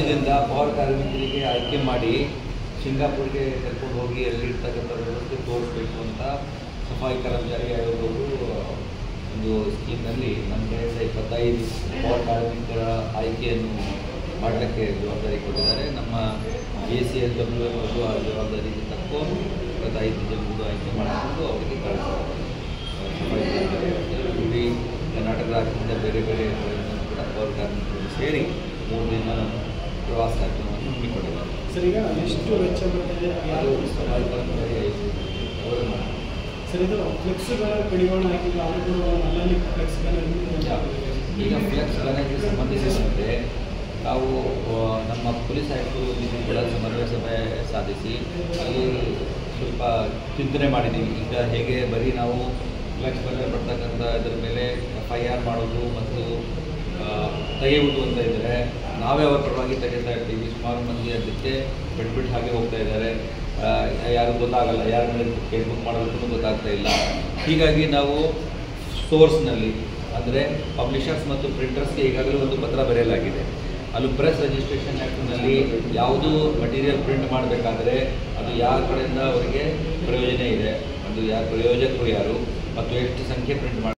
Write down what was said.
ರಾಜ್ಯದಿಂದ ಪೌರ ಕಾರ್ಮಿಕರಿಗೆ ಆಯ್ಕೆ ಮಾಡಿ ಸಿಂಗಾಪುರ್ಗೆ ಕರ್ಕೊಂಡು ಹೋಗಿ ಅಲ್ಲಿರ್ತಕ್ಕಂಥ ವ್ಯವಸ್ಥೆ ತೋರಿಸ್ಬೇಕು ಅಂತ ಸಫಾಯಿ ಕರ್ಮಚಾರಿ ಆಯೋಗವು ಒಂದು ಸ್ಕೀಮ್ನಲ್ಲಿ ನಮ್ಮ ಕಡೆಯಿಂದ ಇಪ್ಪತ್ತೈದು ಪೌರ ಕಾರ್ಮಿಕರ ಆಯ್ಕೆಯನ್ನು ಮಾಡಲಿಕ್ಕೆ ಜವಾಬ್ದಾರಿ ಕೊಟ್ಟಿದ್ದಾರೆ ನಮ್ಮ ಎ ಸಿ ಎಸ್ ಡಬ್ಲ್ಯೂ ಅವರು ಆ ಜವಾಬ್ದಾರಿ ತಕ್ಕೊಂಡು ಇಪ್ಪತ್ತೈದು ಜನರದ್ದು ಆಯ್ಕೆ ಮಾಡಿಕೊಂಡು ಅವರಿಗೆ ಕಳಿಸ್ತಾರೆ ಸಫಾಯಿ ಕರ್ಮಚಾರಿ ಇಡೀ ಕರ್ನಾಟಕ ರಾಜ್ಯದಿಂದ ಬೇರೆ ಬೇರೆ ಕಡೆಯಿಂದ ಕೂಡ ಪೌರ ಕಾರ್ಮಿಕರು ಸೇರಿ ಮೂರು ದಿನ ಪ್ರವಾಸ ಕಾರ್ಯಕ್ರಮವನ್ನು ಹಮ್ಮಿಕೊಂಡಿದ್ದಾರೆ ಸರ್ ಈಗ ಎಷ್ಟು ವೆಚ್ಚ ಬರ್ತದೆ ಅದು ಯಾರು ಸಫಾಯಿ ಕರ್ಮಚಾರಿ ಅವರು ಮಾಡ್ತಾರೆ. ಸರ್ ಇದು ಫ್ಲೆಕ್ಸ್ಗಳ ಕಡಿವಾಣ ಹಾಕಿದ್ದು ಅವರು ಅಲ್ಲಲ್ಲಿ ಫ್ಲೆಕ್ಸ್ಗಳ ಈಗ ಫ್ಲೆಕ್ಸ್ ಗಣಕ್ಕೆ ಸಂಬಂಧಿಸಿದಂತೆ ನಾವು ಆ, ನಮ್ಮ ಪೊಲೀಸ್ ಆಯುಕ್ತರು ಜೊತೆ ಕೂಡ ಸಮನ್ವಯ ಸಭೆ ಸಾಧಿಸಿ ಅಲ್ಲಿ ಸ್ವಲ್ಪ ಚಿಂತನೆ ಮಾಡಿದ್ದೀವಿ ಈಗ ಹೇಗೆ ಬರೀ ನಾವು ಫ್ಲೆಕ್ಸ್ ಮೇಲೆ ಬರ್ತಕ್ಕಂಥ ಇದರ ಮೇಲೆ ಎಫ್ ಐ ಆರ್ ಮಾಡೋದು ಮತ್ತು ಆ, ತೆಗೆಯುವುದು ಅಂತ ಇದ್ದರೆ ನಾವೇ ಅವರ ಪರವಾಗಿ ತೆಗಿತಾ ಇರ್ತೀವಿ ಸುಮಾರು ಮಂದಿ ಅದಕ್ಕೆ ಬಿಟ್ಬಿಟ್ಟು ಹಾಗೆ ಹೋಗ್ತಾ ಇದ್ದಾರೆ ಆ, ಯಾರು ಗೊತ್ತಾಗಲ್ಲ ಯಾರ ಮೇಲೆ ಕೇಸ್ ಬುಕ್ ಮಾಡೋದಕ್ಕೂ ಗೊತ್ತಾಗ್ತಾ ಇಲ್ಲ ಹೀಗಾಗಿ ನಾವು ಸೋರ್ಸ್ನಲ್ಲಿ ಅಂದರೆ ಪಬ್ಲಿಷರ್ಸ್ ಮತ್ತು ಪ್ರಿಂಟರ್ಸ್ಗೆ ಈಗಾಗಲೇ ಒಂದು ಪತ್ರ ಬರೆಯಲಾಗಿದೆ ಅಲ್ಲಿ ಪ್ರೆಸ್ ರಿಜಿಸ್ಟ್ರೇಷನ್ ಆ್ಯಕ್ಟ್ನಲ್ಲಿ ಯಾವುದು ಮಟೀರಿಯಲ್ ಪ್ರಿಂಟ್ ಮಾಡಬೇಕಾದ್ರೆ ಅದು ಯಾರ ಕಡೆಯಿಂದ ಅವರಿಗೆ ಪ್ರಯೋಜನ ಇದೆ ಅದು ಯಾರು ಪ್ರಯೋಜಕರು ಯಾರು ಮತ್ತು ಎಷ್ಟು ಸಂಖ್ಯೆ ಪ್ರಿಂಟ್ ಮಾಡಿ